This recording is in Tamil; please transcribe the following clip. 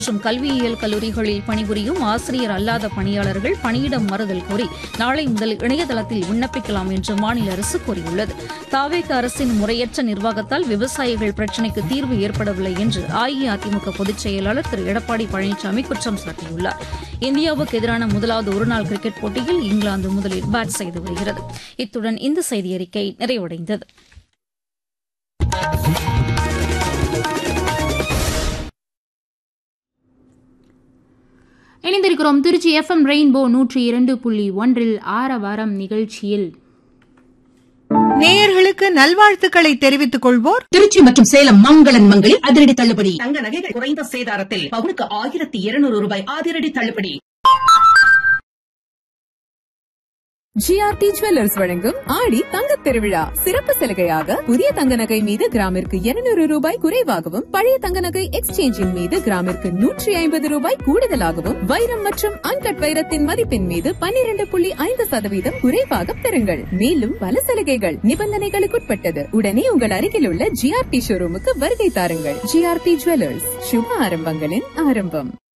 மற்றும் கல்வியியல் கல்லூரிகளில் பணிபுரியும் ஆசிரியர் அல்லாத பணியாளர்கள் பணியிடம் மறுதல் கோரி நாளை முதல் இணையதளத்தில் விண்ணப்பிக்கலாம் என்று மாநில அரசு கூறியுள்ளது தாவேக அரசின் முறையற்ற நிர்வாகத்தால் விவசாயிகள் பிரச்சினைக்கு தீர்வு ஏற்படவில்லை என்று அஇஅதிமுக பொதுச் செயலாளர் திரு எடப்பாடி பழனிசாமி குற்றம் சாட்டியுள்ளார் இந்தியாவுக்கு எதிரான முதலாவது ஒருநாள் கிரிக்கெட் போட்டியில் இங்கிலாந்து முதலில் பேட் செய்து வருகிறது இத்துடன் இந்த செய்தியறிக்கை நிறைவடைந்தது இணைந்திருக்கிறோம் திருச்சி எஃப்எம் ரெயின்போ நூற்றி இரண்டு புள்ளி ஒன்றில் ஆரவாரம் நிகழ்ச்சியில் நேயர்களுக்கு நல்வாழ்த்துக்களை தெரிவித்துக் கொள்வோர் திருச்சி மற்றும் சேலம் மங்களன் மங்களில் அதிரடி தள்ளுபடி தங்க நகைகள் குறைந்த சேதாரத்தில் பவுனுக்கு ஆயிரத்தி இருநூறு ரூபாய் அதிரடி தள்ளுபடி ஜிஆர்டி ஜுவல்லர்ஸ் வழங்கும் ஆடி தங்கத் திருவிழா சிறப்பு சலுகையாக புதிய தங்க நகை மீது கிராமிற்கு 200 ரூபாய் குறைவாகவும் பழைய தங்க நகை எக்ஸ்சேஞ்சின் மீது கிராமிற்கு நூற்றி ஐம்பது ரூபாய் கூடுதலாகவும் வைரம் மற்றும் அன்கட் வைரத்தின் மதிப்பின் மீது 12.5% புள்ளி ஐந்து சதவீதம் குறைவாக பெறுங்கள் மேலும் பல சலுகைகள் நிபந்தனைகளுக்குட்பட்டது உடனே உங்கள் அருகில் உள்ள ஜிஆர்டி ஷோரூமுக்கு வருகை தாருங்கள் ஜிஆர்டி ஜுவல்லர்ஸ் சுப ஆரம்பங்களின் ஆரம்பம்